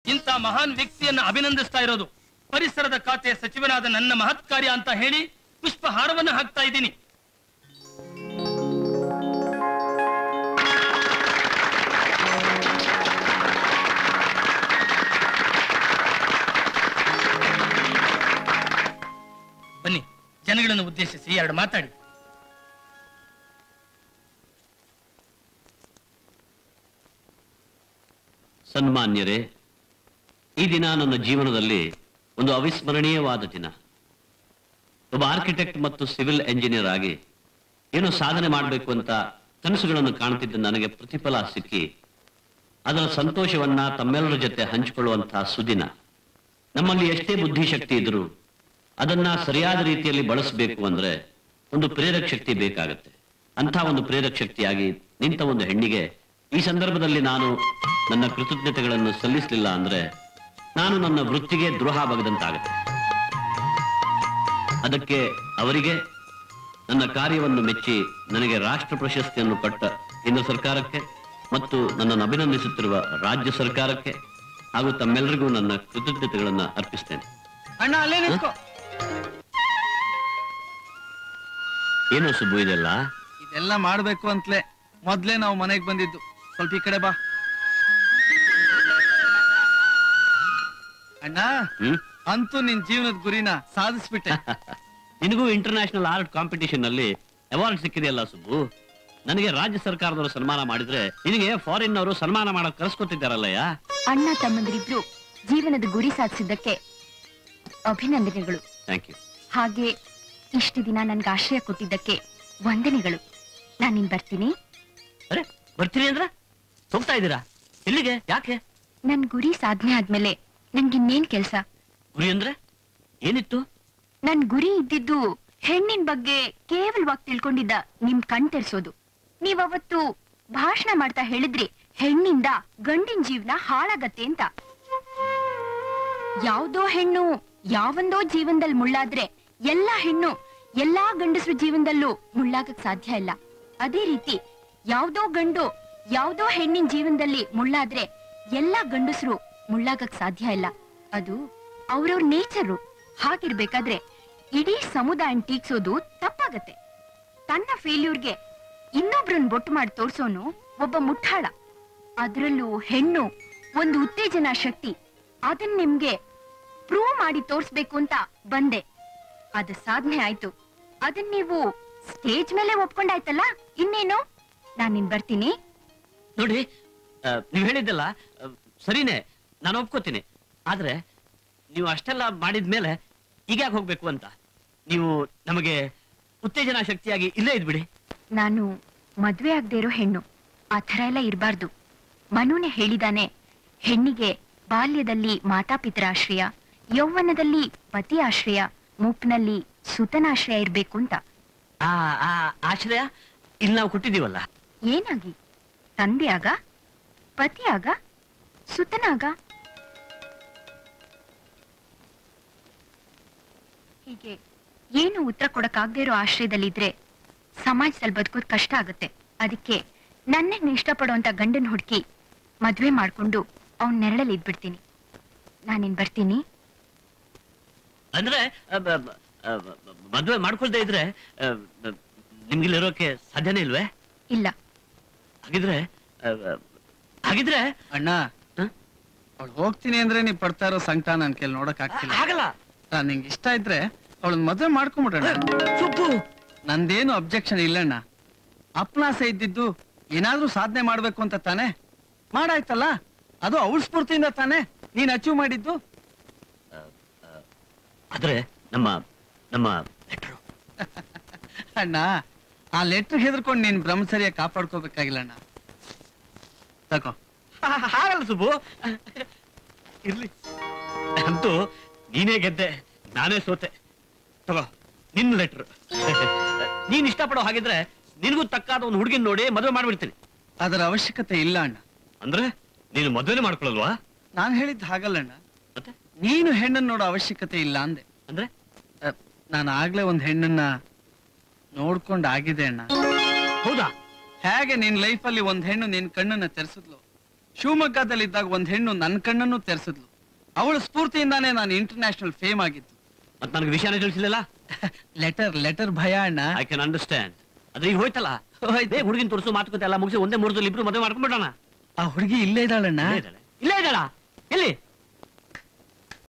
ಇಂಥ ಮಹಾನ್ ವ್ಯಕ್ತಿಯನ್ನ ಅಭಿನಂದಿಸ್ತಾ ಇರೋದು ಪರಿಸರದ ಖಾತೆ ಸಚಿವನಾದ ನನ್ನ ಮಹತ್ ಕಾರ್ಯ ಅಂತ ಹೇಳಿ ಪುಷ್ಪ ಹಾರವನ್ನು ಹಾಕ್ತಾ ಇದ್ದೀನಿ ಬನ್ನಿ ಜನಗಳನ್ನು ಉದ್ದೇಶಿಸಿ ಎರಡು ಮಾತಾಡಿ ಸನ್ಮಾನ್ಯರೇ ಈ ದಿನ ನನ್ನ ಜೀವನದಲ್ಲಿ ಒಂದು ಅವಿಸ್ಮರಣೀಯವಾದ ದಿನ ಒಬ್ಬ ಆರ್ಕಿಟೆಕ್ಟ್ ಮತ್ತು ಸಿವಿಲ್ ಎಂಜಿನಿಯರ್ ಆಗಿ ಏನೋ ಸಾಧನೆ ಮಾಡಬೇಕು ಅಂತ ಕನಸುಗಳನ್ನು ಕಾಣುತ್ತಿದ್ದ ನನಗೆ ಪ್ರತಿಫಲ ಸಿಕ್ಕಿ ಅದರ ಸಂತೋಷವನ್ನ ತಮ್ಮೆಲ್ಲರ ಜೊತೆ ಹಂಚಿಕೊಳ್ಳುವಂತಹ ಸುದಿನ ನಮ್ಮಲ್ಲಿ ಎಷ್ಟೇ ಬುದ್ಧಿಶಕ್ತಿ ಇದ್ರೂ ಅದನ್ನ ಸರಿಯಾದ ರೀತಿಯಲ್ಲಿ ಬಳಸಬೇಕು ಅಂದ್ರೆ ಒಂದು ಪ್ರೇರಕ ಶಕ್ತಿ ಬೇಕಾಗತ್ತೆ ಅಂಥ ಒಂದು ಪ್ರೇರಕ ಶಕ್ತಿಯಾಗಿ ನಿಂತ ಒಂದು ಹೆಣ್ಣಿಗೆ ಈ ಸಂದರ್ಭದಲ್ಲಿ ನಾನು ನನ್ನ ಕೃತಜ್ಞತೆಗಳನ್ನು ಸಲ್ಲಿಸಲಿಲ್ಲ ಅಂದ್ರೆ ನಾನು ನನ್ನ ವೃತ್ತಿಗೆ ದ್ರೋಹ ಬಗದಂತಾಗುತ್ತೆ ಅದಕ್ಕೆ ಅವರಿಗೆ ನನ್ನ ಕಾರ್ಯವನ್ನು ಮೆಚ್ಚಿ ನನಗೆ ರಾಷ್ಟ್ರ ಪ್ರಶಸ್ತಿಯನ್ನು ಕೊಟ್ಟ ಕೇಂದ್ರ ಸರ್ಕಾರಕ್ಕೆ ಮತ್ತು ನನ್ನನ್ನು ಅಭಿನಂದಿಸುತ್ತಿರುವ ರಾಜ್ಯ ಸರ್ಕಾರಕ್ಕೆ ಹಾಗೂ ತಮ್ಮೆಲ್ಲರಿಗೂ ನನ್ನ ಕೃತಜ್ಞತೆಗಳನ್ನು ಅರ್ಪಿಸ್ತೇನೆ ಅಣ್ಣ ಅಲ್ಲೇ ನಿಂತ್ಕೋ ಏನು ಸುಬ್ಬು ಇದೆಲ್ಲ ಇದೆಲ್ಲ ಮಾಡ್ಬೇಕು ಅಂತಲೇ ಮೊದ್ಲೇ ನಾವು ಮನೆಗೆ ಬಂದಿದ್ದು ಸ್ವಲ್ಪ ಈ ಕಡೆ ಬಾ ಅಣ್ಣ ಹ್ಮ್ ಅಂತೂ ನಿನ್ ಜೀವನದ ಗುರಿನ ಸಾಧಿಸ್ಬಿಟ್ಟೆ ನಿನಗೂ ಇಂಟರ್ನ್ಯಾಷನಲ್ ಆರ್ಟ್ ಕಾಂಪಿಟಿಷನ್ ಅಲ್ಲಿ ಅವಾರ್ಡ್ ಸಿಕ್ಕಿದೆಯಲ್ಲ ಸುಬ್ಬು ನನಗೆ ರಾಜ್ಯ ಸರ್ಕಾರದವರು ಸನ್ಮಾನ ಮಾಡಿದ್ರೆ ನಿನಗೆ ಫಾರಿನ್ ಅವರು ಸನ್ಮಾನ ಮಾಡಕ್ ಕರೆಸ್ಕೊತಿದ್ದಾರಲ್ಲಯ್ಯ ಅಣ್ಣ ತಮ್ಮಂದಿರಿಬ್ರು ಜೀವನದ ಗುರಿ ಸಾಧಿಸಿದ್ದಕ್ಕೆ ಅಭಿನಂದನೆಗಳು ಥ್ಯಾಂಕ್ ಯು ಹಾಗೆ ಇಷ್ಟು ದಿನ ನನ್ಗೆ ಆಶ್ರಯ ಕೊಟ್ಟಿದ್ದಕ್ಕೆ ವಂದನೆಗಳು ನಾನಿನ್ ಬರ್ತೀನಿ ಅರೆ ಬರ್ತೀನಿ ಅಂದ್ರ ಹೋಗ್ತಾ ಇದ್ದೀರಾ ಎಲ್ಲಿಗೆ ಯಾಕೆ ನನ್ ಗುರಿ ಸಾಧನೆ ಆದ್ಮೇಲೆ ನನ್ಗಿನ್ನೇನ್ ಕೆಲ್ಸ ಗುರಿ ಅಂದ್ರೆ ಏನಿತ್ತು ನನ್ ಗುರಿ ಇದ್ದಿದ್ದು ಹೆಣ್ಣಿನ ಬಗ್ಗೆ ಕೇವಲವಾಗಿ ತಿಳ್ಕೊಂಡಿದ್ದ ನಿಮ್ ಕಣ್ ತೆರ್ಸೋದು ನೀವವತ್ತು ಭಾಷಣ ಮಾಡ್ತಾ ಹೇಳಿದ್ರಿ ಹೆಣ್ಣಿಂದ ಗಂಡಿನ ಜೀವನ ಹಾಳಾಗತ್ತೆ ಅಂತ ಯಾವ್ದೋ ಹೆಣ್ಣು ಯಾವಂದೋ ಜೀವನದಲ್ಲಿ ಮುಳ್ಳಾದ್ರೆ ಎಲ್ಲಾ ಹೆಣ್ಣು ಎಲ್ಲಾ ಗಂಡಸರ ಜೀವನದಲ್ಲೂ ಮುಳ್ಳಾಗಕ್ ಸಾಧ್ಯ ಇಲ್ಲ ಅದೇ ರೀತಿ ಯಾವ್ದೋ ಗಂಡು ಯಾವ್ದೋ ಹೆಣ್ಣಿನ ಜೀವನದಲ್ಲಿ ಮುಳ್ಳಾದ್ರೆ ಎಲ್ಲಾ ಗಂಡಸರು ಮುಳ್ಳಾಗಕ್ ಸಾಧ್ಯ ಇಲ್ಲ ಅದು ಅವ್ರವ್ರ ನೇಚರು ಹಾಗಿರ್ಬೇಕಾದ್ರೆ ಇಡೀ ಸಮುದಾಯ ಟೀಕ್ಸೋದು ತಪ್ಪಾಗತ್ತೆ ತನ್ನ ಫೇಲ್ಯೂರ್ಗೆ ಇನ್ನೊಬ್ರನ್ ಬೊಟ್ಟು ಮಾಡಿ ತೋರ್ಸೋನು ಒಬ್ಬ ಮುಟ್ಟಾಳ ಅದ್ರಲ್ಲೂ ಹೆಣ್ಣು ಒಂದು ಉತ್ತೇಜನ ಶಕ್ತಿ ಅದನ್ ನಿಮ್ಗೆ ಪ್ರೂವ್ ಮಾಡಿ ತೋರ್ಸ್ಬೇಕು ಅಂತ ಬಂದೆ ಅದ ಸಾಧನೆ ಆಯ್ತು ಅದನ್ ನೀವು ಸ್ಟೇಜ್ ಮೇಲೆ ಒಪ್ಕೊಂಡಾಯ್ತಲ್ಲ ಇನ್ನೇನು ನಾನಿನ್ ಬರ್ತೀನಿ ನೋಡಿ ಆ, ನೀವ್ ಹೇಳಿದ್ದಲ್ಲ ಆ, ಸರಿನೇ ನಾನು ಒಪ್ಕೋತೀನಿ ಆದ್ರೆ ನೀವು ಅಷ್ಟೆಲ್ಲ ಮಾಡಿದ್ಮೇಲೆ ಈಗ ಯಾಕೆ ಹೋಗ್ಬೇಕು ಅಂತ ನೀವು ನಮಗೆ ಉತ್ತೇಜನ ಶಕ್ತಿಯಾಗಿ ಇಲ್ಲೇ ಇದ್ಬಿಡಿ ನಾನು ಮದ್ವೆ ಆಗದೆ ಇರೋ ಹೆಣ್ಣು ಆ ಥರ ಎಲ್ಲ ಇರಬಾರ್ದು ಮನುನೆ ಹೇಳಿದಾನೆ ಹೆಣ್ಣಿಗೆ ಬಾಲ್ಯದಲ್ಲಿ ಮಾತಾಪಿತರ ಆಶ್ರಯ ಯೌವನದಲ್ಲಿ ಪತಿ ಆಶ್ರಯ ಮುಪ್ನಲ್ಲಿ ಸುತನಾಶ್ರಯ ಇರ್ಬೇಕು ಅಂತ ಆ ಆ ಆಶ್ರಯ ಇಲ್ಲಿ ನಾವು ಕೊಟ್ಟಿದೀವಲ್ಲ ಏನಾಗಿ ತಂದೆಯಾಗ ಪತಿಯಾಗ ಸುತನಾಗ ಹೀಗೆ ಏನು ಉತ್ತರ ಕೊಡಕ್ಕಾಗದೇ ಇರೋ ಆಶ್ರಯದಲ್ಲಿದ್ರೆ ಸಮಾಜದಲ್ಲಿ ಬದುಕೋದ್ ಕಷ್ಟ ಆಗುತ್ತೆ ಅದಕ್ಕೆ ನನ್ನನ್ನ ಇಷ್ಟಪಡುವಂತ ಗಂಡನ್ ಹುಡುಕಿ ಮದ್ವೆ ಮಾಡ್ಕೊಂಡು ಅವ್ನ ನೆರಳಲ್ಲಿ ಇದ್ಬಿಡ್ತೀನಿ ನಾನಿನ್ ಬರ್ತೀನಿ ಅಂದ್ರೆ ಆ, ಬ- ಬ- ಆ, ಬ- ಬ- ಮದ್ವೆ ಮಾಡ್ಕೊಳ್ದೇ ಇದ್ರೆ ಆ, ಬ- ನಿಮ್ಗಿಲ್ಲಿರೋಕೆ ಸಾಧ್ಯನೇ ಇಲ್ವೇ ಇಲ್ಲ ಹಾಗಿದ್ರೆ ಆ, ಆ, ಹಾಗಿದ್ರೆ ಅಣ್ಣ ಹ? ಅವಳು ಹೋಗ್ತೀನಿ ಅಂದ್ರೆ ನೀ ಪಡ್ತಾ ಇರೋ ಸಂಕಟ ನನ್ ಕೇಳಿ ನೋಡಕ್ ಆಗ್ತಿಲ್ಲ ಆಗಲ್ಲ ನಾನ್ ನಿಂಗೆ ಇಷ್ಟ ಇದ್ರೆ ಅವಳನ್ನ ಮದ್ವೆ ಮಾಡ್ಕೊಂಬಿಡೋಣ ಸುಬ್ಬು ನಂದೇನು ಅಬ್ಜೆಕ್ಷನ್ ಇಲ್ಲಣ್ಣ ಅಪ್ನಾಸೆ ಇದ್ದಿದ್ದು ಏನಾದ್ರೂ ಸಾಧನೆ ಮಾಡ್ಬೇಕು ಅಂತ ತಾನೆ ಮಾಡಾಯ್ತಲ್ಲ ಅದು ಅವಳ ಸ್ಫೂರ್ತಿಯಿಂದ ತಾನೆ ನೀನ್ ಅಚೀವ್ ಮಾಡಿದ್ದು ಆದ್ರೆ ನಮ್ಮ ನಮ್ಮ ಲೆಟ್ರು ಅಣ್ಣ ಆ ಲೆಟರ್ ಹೆದರ್ಕೊಂಡು ನೀನ್ ಬ್ರಹ್ಮಚರ್ಯ ಕಾಪಾಡ್ಕೋಬೇಕಾಗಿಲ್ಲ ಅಣ್ಣ ತಗೋ ಹಾಗಲ್ಲ ಸುಬ್ಬು ಇರ್ಲಿ ಅಂತೂ ನೀನೇ ಗೆದ್ದೆ ನಾನೇ ಸೋತೆ ತಗೋ ನಿನ್ನ ಲೆಟ್ರ್ ನೀನ್ ಇಷ್ಟಪಡೋ ಹಾಗಿದ್ರೆ ನಿನಗೂ ತಕ್ಕಾದ ಒಂದು ಹುಡುಗಿನ ನೋಡಿ ಮದುವೆ ಮಾಡ್ಬಿಡ್ತೀನಿ ಅದರ ಅವಶ್ಯಕತೆ ಇಲ್ಲ ಅಣ್ಣ ಅಂದ್ರೆ ನೀನು ಮದುವೆನೇ ಮಾಡ್ಕೊಳ್ಳಲ್ವಾ ನಾನ್ ಹೇಳಿದ್ದು ಹಾಗಲ್ಲಣ್ಣ ಮತ್ತೆ ನೀನು ಹೆಣ್ಣನ್ ನೋಡೋ ಅವಶ್ಯಕತೆ ಇಲ್ಲ ಅಂದೆ ಅಂದ್ರೆ ಅಹ್, ನಾನು ಆಗ್ಲೇ ಒಂದ್ ಹೆಣ್ಣನ್ನ ನೋಡ್ಕೊಂಡ್ ಆಗಿದೆ ಅಣ್ಣ ಹೌದಾ ಹೇಗೆ ನಿನ್ ಲೈಫಲ್ಲಿ ಒಂದ್ ಹೆಣ್ಣು ನಿನ್ ಕಣ್ಣನ್ನ ತೆರೆಸಿದ್ಲು ಶಿವಮೊಗ್ಗದಲ್ಲಿದ್ದಾಗ ಒಂದ್ ಹೆಣ್ಣು ನನ್ನ ಕಣ್ಣನ್ನು ತೆರೆಸಿದ್ಲು ಅವಳ ಸ್ಫೂರ್ತಿಯಿಂದಾನೇ ನಾನು ಇಂಟರ್ನ್ಯಾಷನಲ್ ಫೇಮ್ ಆಗಿದ್ದು ಮತ್ ನನಗೆ ವಿಷಯನೇ ತಿಳಿಸಲಿಲ್ಲ ಲೆಟರ್ ಲೆಟರ್ ಭಯ ಅಣ್ಣ ಐ ಕ್ಯಾನ್ ಅಂಡರ್ಸ್ಟ್ಯಾಂಡ್ ಅದ್ರ ಈಗ ಹೋಯ್ತಲ್ಲ ಹೋಯ್ತು. ಬೇಗ ಹುಡುಗಿನ ತೋರಿಸು ಮಾತುಕತೆ ಎಲ್ಲ ಮುಗಿಸಿ ಒಂದೇ ಮೂರದಲ್ಲಿ ಇಬ್ರು ಮದುವೆ ಮಾಡ್ಕೊಂಡ್ಬಿಡೋಣ ಆ ಹುಡುಗಿ ಇಲ್ಲೇ ಇದ್ದಾಳಣ್ಣ ಇಲ್ಲೇ ಇದ್ದಾಳೆ ಇಲ್ಲೇ ಇದ್ದಾಳ ಎಲ್ಲಿ